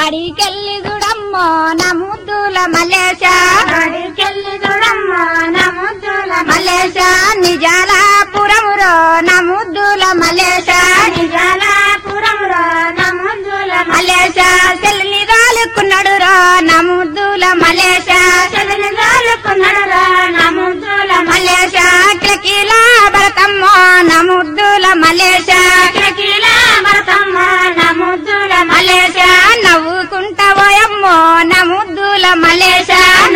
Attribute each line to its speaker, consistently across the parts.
Speaker 1: బడికెళ్ళి చూడమ్మో నా ముద్దుల మల్లేశ
Speaker 2: బడికెళ్ళి చూడమ్మా నా ముద్దుల
Speaker 1: మల్లేశ నిజాలాపురమురో నా ముద్దుల మల్లేశ
Speaker 2: నిజాలాపురంలో నా ముద్దుల
Speaker 1: మల్లేశ చెల్లిని రాలుకున్నాడు రా నా ముద్దుల మల్లేశ
Speaker 2: చెల్లిని జాలుకున్నాడురా నా ముద్దుల
Speaker 1: మల్లేశ కిలకిలా భరతమ్మో నా ముద్దుల మల్లేశ
Speaker 2: కిలకిల భరతమ్మ నా ముద్దుల
Speaker 1: మల్లేశ నవ్వుకుంటావోయమ్మో నా ముద్దుల మల్లేశ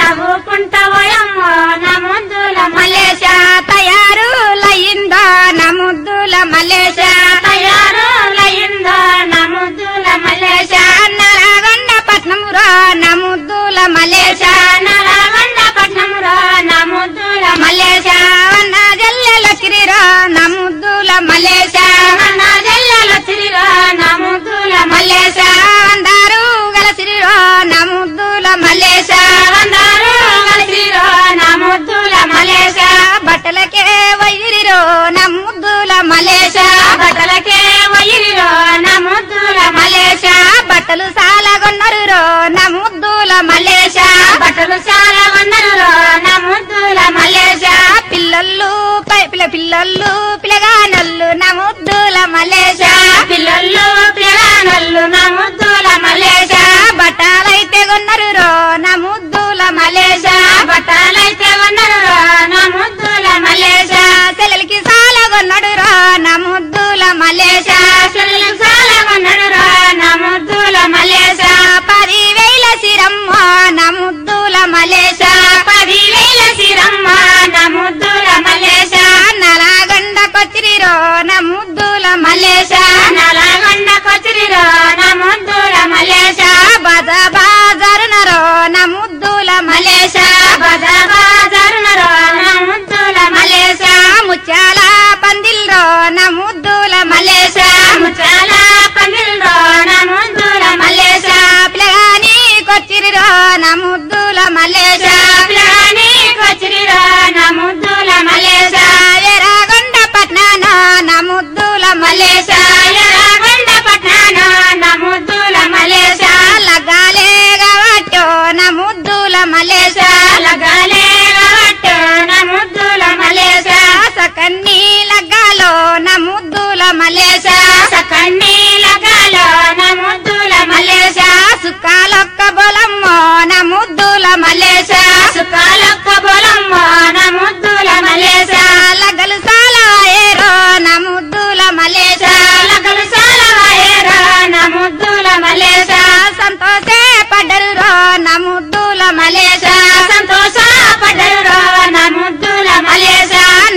Speaker 2: నవ్వుకుంటావోయమ్మో నా ముద్దుల
Speaker 1: మల్లేశ తయారు లయిందో నా ముద్దుల మల్లేశ
Speaker 2: తయారు లయిందో నా ముద్దుల
Speaker 1: మల్లేశ నలగొండ పట్నమురా నా ముద్దుల మల్లేశ
Speaker 2: నలగొండ పట్నంలో నా ముద్దుల
Speaker 1: మల్లేశ వన్న జల్లెల కిరిరా నా ముద్దుల మల్లేశ
Speaker 2: నా జల్లెల సిరిలో నా ముద్దుల
Speaker 1: మల్లేశ వందారు గలసిరిరో నా ముద్దుల మల్లేశ
Speaker 2: వందరు కలిసిరో నా ముద్దుల
Speaker 1: మల్లేశ బట్టలకే వైరిరో నా ముద్దుల మల్లేశ
Speaker 2: బట్టలకే వయ్యిరో నా ముద్దుల
Speaker 1: మల్లేశ బట్టలు సాలగొన్నరు రో నా ముద్దుల మల్లేశ
Speaker 2: బట్టలు చాలా ఉన్నరు నా ముద్దుల
Speaker 1: మల్లేశ పిల్లలు పై- పిల్ల పిల్లలు పిల్లగానల్లు నా ముద్దుల మల్లేశ
Speaker 2: పిల్లలు పిల్లనల్లు నా ముద్దుల
Speaker 1: మల్లేశ బట్టలైతే కొన్నరు రో నా ముద్దుల మల్లేశ
Speaker 2: బట్టలైతే ఉన్నరు నా ముద్దుల
Speaker 1: మల్లేశ సెల్లెలకి సాలగొన్నడు రో నా ముద్దుల మల్లేశ
Speaker 2: చెల్లెలు చాలా ఉన్నరు నా ముద్దుల
Speaker 1: మల్లేశ పదివేల సిరమ్మ నా ముద్దుల మల్లేశ
Speaker 2: పదివేల సిరమ్మ నా ముద్దుల
Speaker 1: మల్లేశ నలగొండ కొచ్చిరిరో నా ముద్దుల మల్లేశ
Speaker 2: నలగొండ కొచ్చిరిరో నా ముద్దుల
Speaker 1: మల్లేశ బజ బాజరునరో నా ముద్దుల మల్లేశ
Speaker 2: బజ బాజారునరో నా ముద్దుల
Speaker 1: మల్లేశ ముత్యాల పందిల్రో నా ముద్దుల మల్లేశ
Speaker 2: ముచ్చాల పందిల్లో నా ముద్దుల
Speaker 1: మల్లేశ పిల్లగాని కొచ్చిరిరో నా ముద్దుల మల్లేశ
Speaker 2: పిల్లని కొచ్చిరిరో నా ముద్దుల
Speaker 1: మల్లేశ ఎర్రగొండ పట్నాన నా ముద్దుల మల్లేశ
Speaker 2: ఎర్రగొండ పట్నాన నా ముద్దుల
Speaker 1: మల్లేశ లగాలే గవట్టో నా ముద్దుల మల్లేశ
Speaker 2: లగాలే గవట్టో నా ముద్దుల
Speaker 1: మల్లేశ సకన్ని లగ్గాలో నా ముద్దుల మల్లేశ
Speaker 2: సకన్ని లగాలో నా ముద్దుల
Speaker 1: మల్లేశ సుక్కాలొక్క బొలమ్మో నా ముద్దుల మల్లేశ
Speaker 2: సుఖాలొక్క బొలమ్మ నా ముద్దుల
Speaker 1: మల్లేశ లగలు సాలవాయేరో నా ముద్దుల మల్లేశ
Speaker 2: లగలు సాలవాయేరో నా ముద్దుల
Speaker 1: మల్లేశ సంతోషే పడ్డరు రో నా ముద్దుల మల్లేశ
Speaker 2: సంతోష పడ్డరు నా ముద్దుల
Speaker 1: మల్లేశ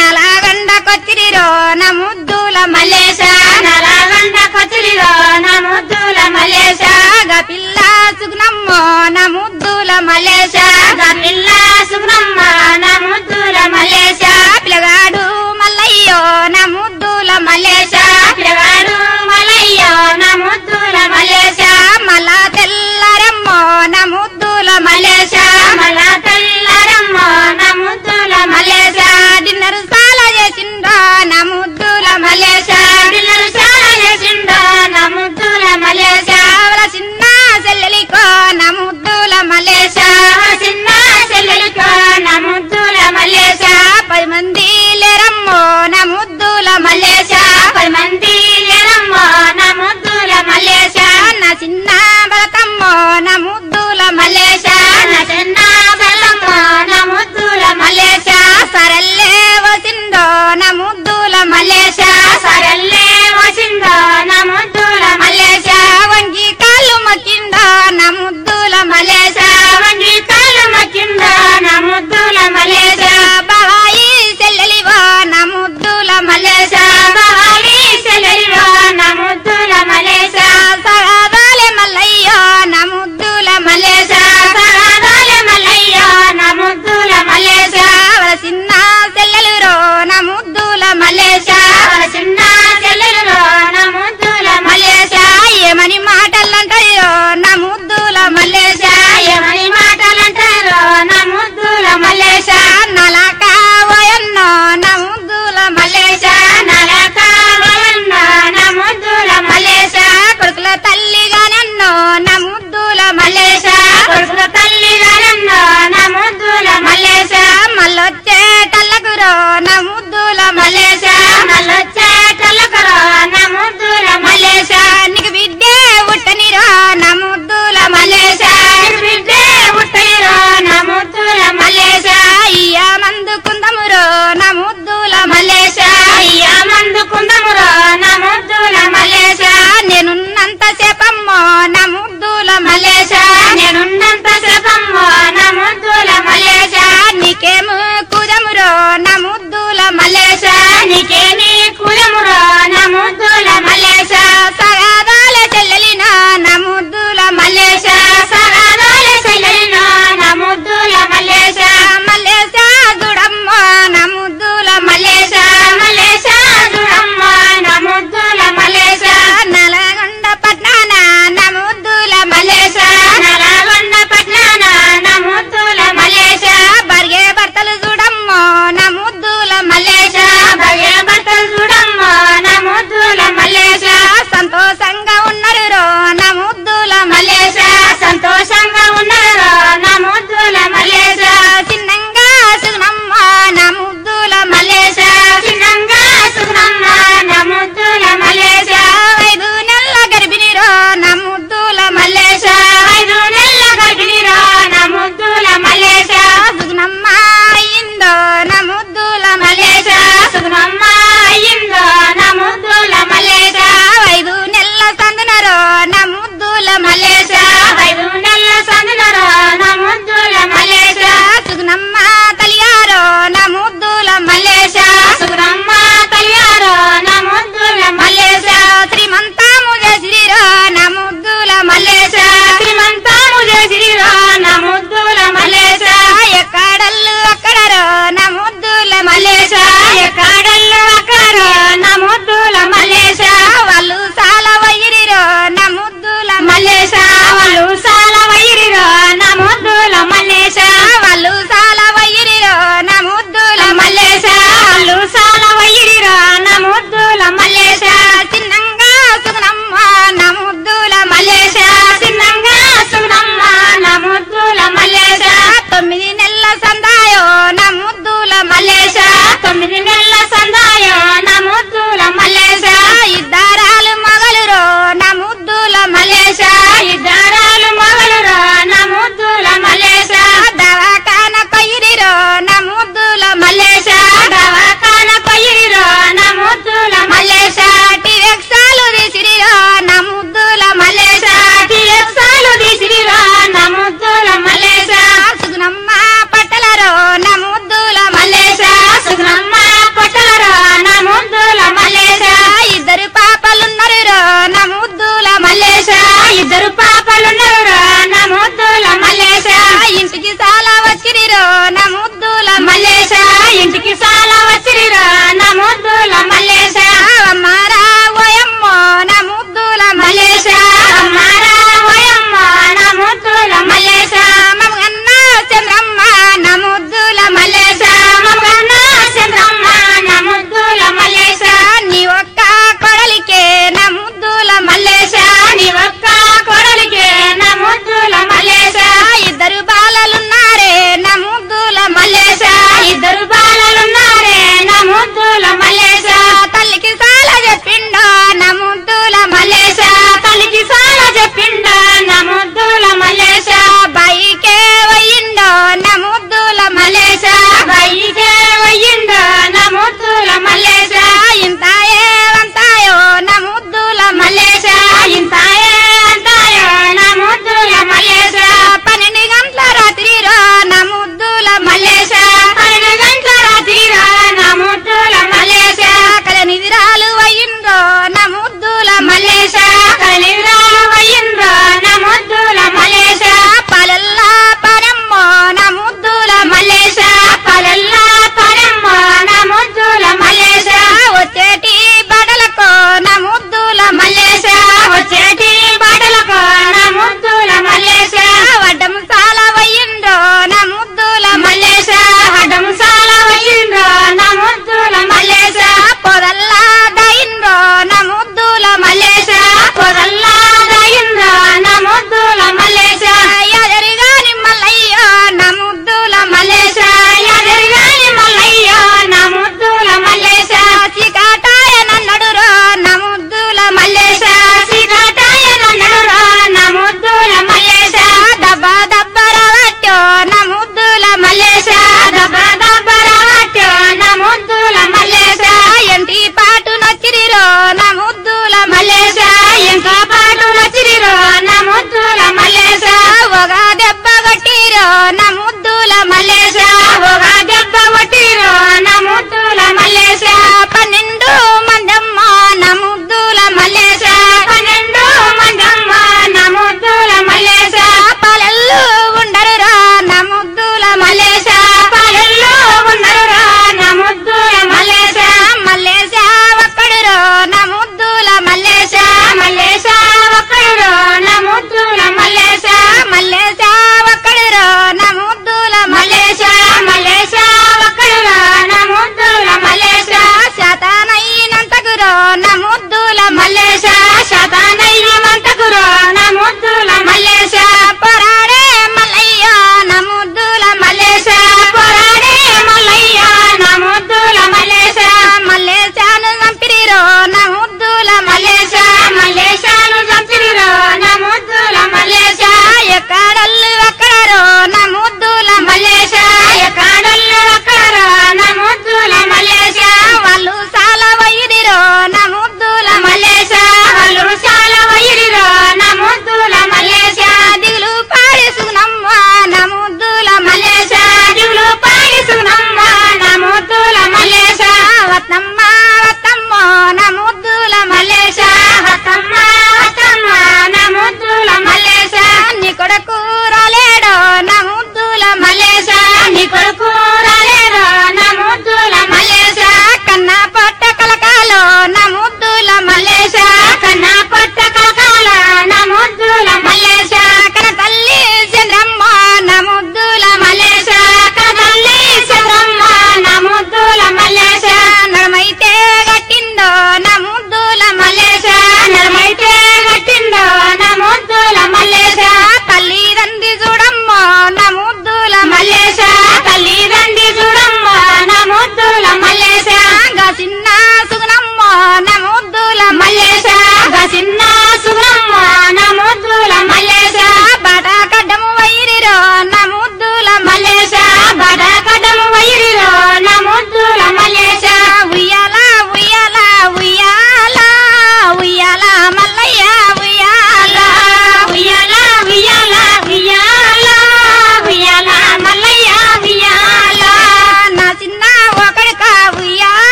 Speaker 1: నలగండ కొచ్చిరిరో నా ముద్దుల మల్లేశ
Speaker 2: నలగండ కొచ్చిరిరో నా ముద్దుల
Speaker 1: మల్లేశ గపిల్ల సుగ్నమ్మో నా ముద్దుల మల్లేశ
Speaker 2: పిల్ల సుబ్రహ్మ నా ముద్దుల
Speaker 1: మల్లేశ పిల్లగాడు మల్లయ్యో నా ముద్దుల మల్లేశ
Speaker 2: పిల్లగాడు మలయ్యో నా ముద్దుల
Speaker 1: మల్లేశ మల్ల తెల్లరమ్మో నా ముద్దుల మల్లేశ
Speaker 2: మల తెల్లరమ్మ నా ముద్దుల
Speaker 1: మల్లేశ డిన్నర్ సాల చేసిండ్రో నా ముద్దుల మల్లేశ
Speaker 2: పిల్లలు చాలా చేసిండో నా ముద్దుల
Speaker 1: మల్లేశ వాళ్ళ చిన్న చెల్లెలికో నా ముద్దుల మల్లేశ
Speaker 2: చిన్న చెల్లెలికో నా ముద్దుల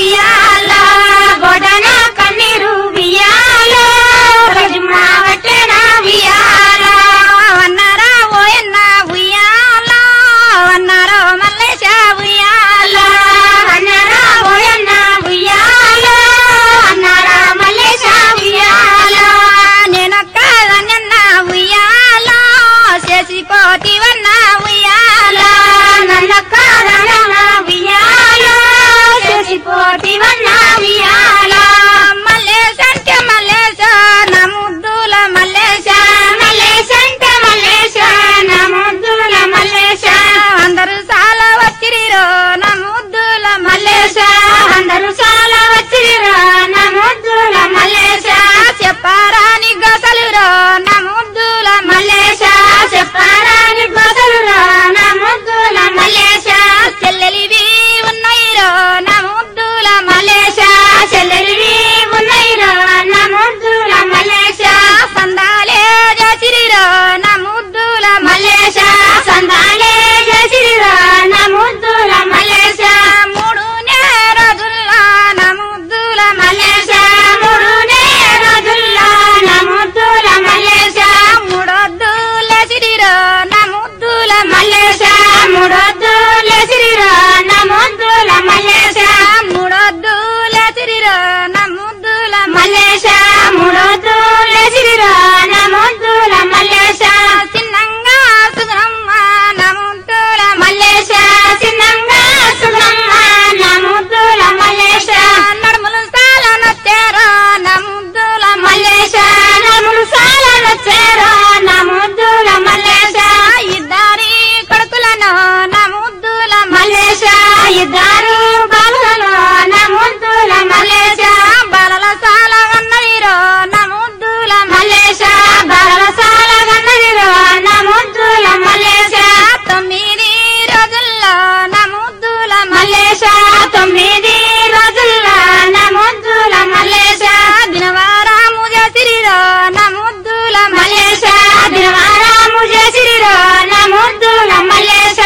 Speaker 2: ఉయ్యాలో గోడన కన్నీరు ఉయ్యాలో రజుమా వట్టెన ఉయ్యాలో
Speaker 1: అన్నారా ఓయన్న ఉయ్యాలో అన్నారో మల్లేశ ఉయ్యాలో
Speaker 2: అన్నారా ఓయన్న ఉయ్యాలో అన్నారా మల్లేశ ఉయ్యాలో
Speaker 1: నేనొక్క దాన్నన్న ఉయ్యాలో చేసిపోతివన్న ఉయ్యాలో
Speaker 2: నన్నక్క రమణ ఉయ్యాలో చేసిపోతివన్న ఉయ్యాలో
Speaker 1: మల్లేశ అంటే మల్లేశ నా ముద్దుల మల్లేశ
Speaker 2: మల్లేశ అంటే మల్లేశ నా ముద్దుల మల్లేశ
Speaker 1: అందరూ చాలా వచ్చిరిరో నా ముద్దుల
Speaker 2: మల్లేశ అందరూ చాలా వచ్చిరా నా ముద్దుల మల్లేశ
Speaker 1: చెప్పారాని గసలురో నా ముద్దుల
Speaker 2: మల్లేశ చెప్పారాని బసలురా నా ముద్దుల మల్లేశ
Speaker 1: చెల్లెలివి ఉన్నాయిరో నా ముద్దుల
Speaker 2: మల్లేశ చెల్లెలివి ఉన్నాయిరా నా ముద్దుల మల్లేశ
Speaker 1: సందాలే చేసిరిరో నా ముద్దుల
Speaker 2: మల్లేశ సందాలే చేసిరా నా ముద్దుల మల్లేశ
Speaker 1: మూడు నే రోజుల్లో నా ముద్దుల
Speaker 2: మల్లేశ మూడునే రోజుల్లో నా ముద్దుల మల్లేశ
Speaker 1: మూడొద్దు లేసిరిరో నా ముద్దుల
Speaker 2: మల్లేశ మూడొద్దు లేసిరా నా ముద్దుల మల్లేశ
Speaker 1: మూడొద్దు లేసిరిరో నా ముద్దుల
Speaker 2: మల్లేశ మూడొద్దు లేసిరా నా ముద్దుల మల్లేశ
Speaker 1: చిన్నంగా సుగమ్మ నా ముద్దుల
Speaker 2: మల్లేశ చిన్నంగా సుగమ్మ నా ముద్దుల మల్లేశ
Speaker 1: నడుములు సాల నచ్చారో నా ముద్దుల
Speaker 2: మల్లేశ నములు సాల నచ్చారో నా ముద్దుల మల్లేశ
Speaker 1: ఇద్దరి కొడుకులను నా ముద్దుల
Speaker 2: మల్లేశ ఇద్దరు బాలులలో నా ముద్దుల మల్లేశ
Speaker 1: బాలల సాల ఉన్నదిరో నా ముద్దుల
Speaker 2: మల్లేశ బాలల సాల గన్నదిరో నా ముద్దుల మల్లేశ
Speaker 1: తొమ్మిది రోజుల్లో నా ముద్దుల
Speaker 2: మల్లేశ తొమ్మిది రోజుల్లో నా ముద్దుల మల్లేశ
Speaker 1: దినవారాము చేసిరిరో నా ముద్దుల
Speaker 2: మల్లేశ దినవారాము చేసిరిరో నా ముద్దుల మల్లేశ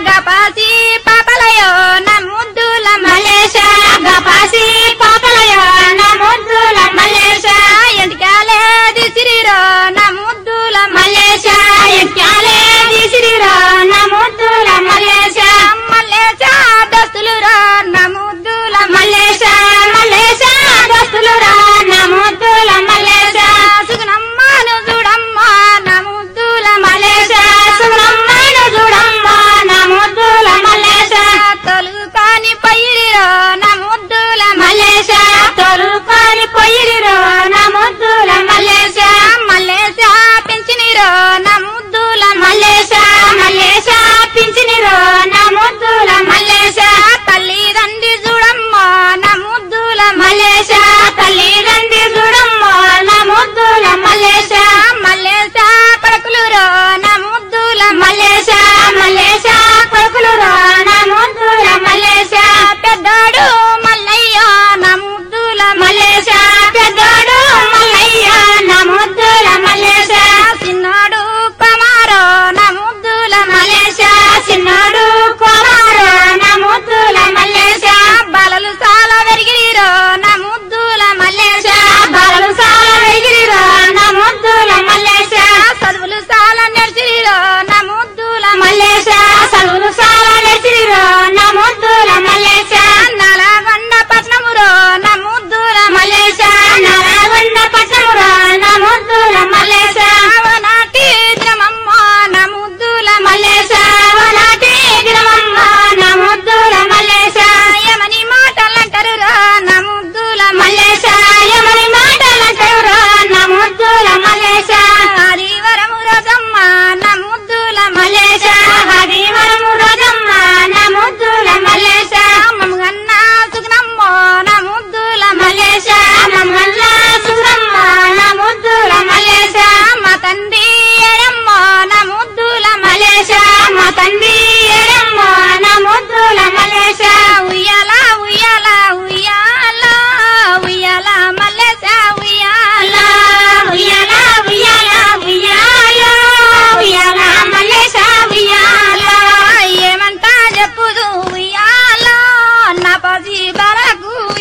Speaker 1: గపాసి పాపలయో నా ముద్దుల
Speaker 2: మల్లేశ గపాసి పాపలయో నా ముద్దుల మల్లేశ
Speaker 1: ఎంటికాలే దిసిరిరో నా ముద్దుల
Speaker 2: మల్లేశ ఎక్కాలే తీసిరిరో నా ముద్దుల మల్లేశ
Speaker 1: మల్లేశ దస్తులురో నా ముద్దుల
Speaker 2: మల్లేశ మల్లేశ దస్తులురా నా ముద్దుల మల్లేశ
Speaker 1: సుగుణమ్మను చూడమ్మా నా ముద్దుల
Speaker 2: మల్లేశ సుబ్రహ్మణ్య చూడమ్మ నా ముద్దుల మల్లేశ
Speaker 1: తొలుగు కాని పైరిరో నా ముద్దుల
Speaker 2: మల్లేశ తొలుకొని పొయ్యిరిరో నా ముద్దుల మల్లేశ
Speaker 1: మల్లేశ పెంచినిరో నా ముద్దుల
Speaker 2: మల్లేశ మల్లేశ పింఛనిరో నా ముద్దుల మల్లేశ
Speaker 1: తల్లిదండ్రి చూడమ్మా నా ముద్దుల
Speaker 2: మల్లేశ తల్లి రండి చూడమ్మ నా ముద్దుల మల్లేశ
Speaker 1: మల్లేశ కొడుకులురో నా ముద్దుల
Speaker 2: మల్లేశ మల్లేశ కొడుకులురో నా ముద్దుల మల్లేశ
Speaker 1: పెద్దోడు మల్లయ్య నా ముద్దుల
Speaker 2: మల్లేశ పెద్దోడు మల్లయ్య నా ముద్దుల మల్లేశ
Speaker 1: చిన్నాడు కుమారో నా ముద్దుల
Speaker 2: మల్లేశ చిన్నాడు కుమారు నా ముద్దుల మల్లేశ
Speaker 1: బాలలు చాలా పెరిగిరిరో నా ముద్దుల
Speaker 2: మల్లేశ బాలలు సాల వెగిరిరో నా ముద్దుల మల్లేశ
Speaker 1: చదువులు చాలా నడిచిరిరో నా ముద్దుల
Speaker 2: మల్లేశ చదువులు సాల నెచ్చిరిరో నా ముద్దుల మల్లేశ
Speaker 1: నలగొండ పట్నమురో నా ముద్దుల
Speaker 2: మల్లేశ నరగొండ పట్టమురో నా ముద్దుల మల్లేశ
Speaker 1: నాటి దినమమ్మ నా ముద్దుల
Speaker 2: మల్లేశ వనాటి దినమమ్మ నా ముద్దుల మల్లేశ
Speaker 1: యమని మాటలంటారు నా ముద్దుల
Speaker 2: మల్లేశ యమని మాటలంటారు నా ముద్దుల మల్లేశ
Speaker 1: ఆదివరము రోజమ్మ నా ముద్దుల
Speaker 2: మల్లేశ హరివరము రోజమ్మ నా ముద్దుల మల్లేశ
Speaker 1: మమ్మగన్న సుగుణమ్మ నా ముద్దుల
Speaker 2: మల్లేశ మమ్మల్ల సురమ్మ నా ముద్దుల మల్లేశ
Speaker 1: మా తండ్రి ఏడమ్మ నా ముద్దుల
Speaker 2: మల్లేశ మా తండ్రి ఏడమ్మ నా ముద్దుల మల్లేశ
Speaker 1: ఉయ్యాల ఉయ్యాల ఉయ్యాల ఉయ్యాల మల్లేశ ఉయ్యాల
Speaker 2: ఉయ్యాల ఉయ్యాల ఉయ్యాల ఉయ్యాల మల్లేశ ఉయ్యాల
Speaker 1: ఏమంటా చెప్పుదు ఉయ్యాల నా పసి బరకు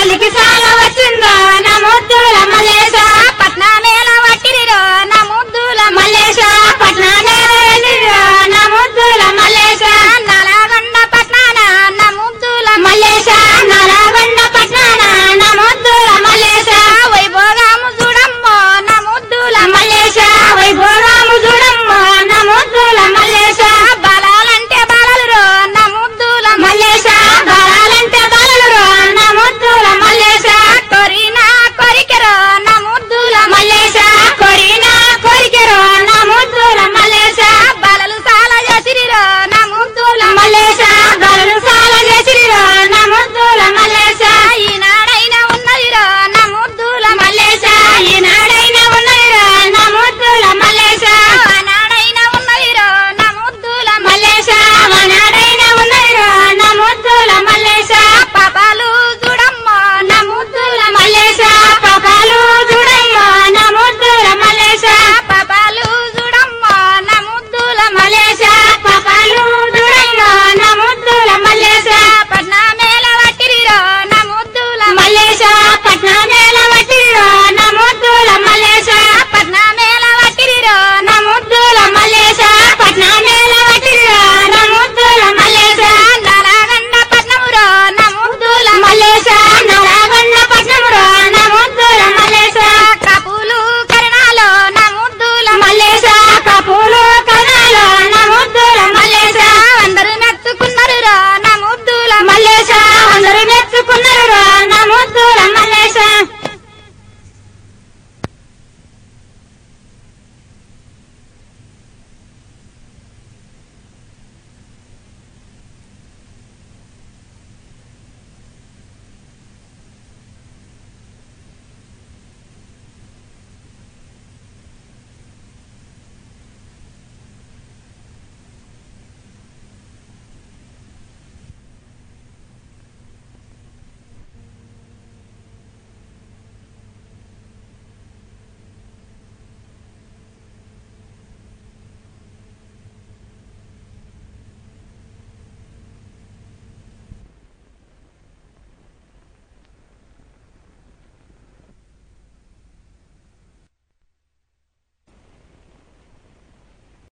Speaker 2: తల్లికి చాలా వచ్చిందో నా ముద్దులమ్మ లేసో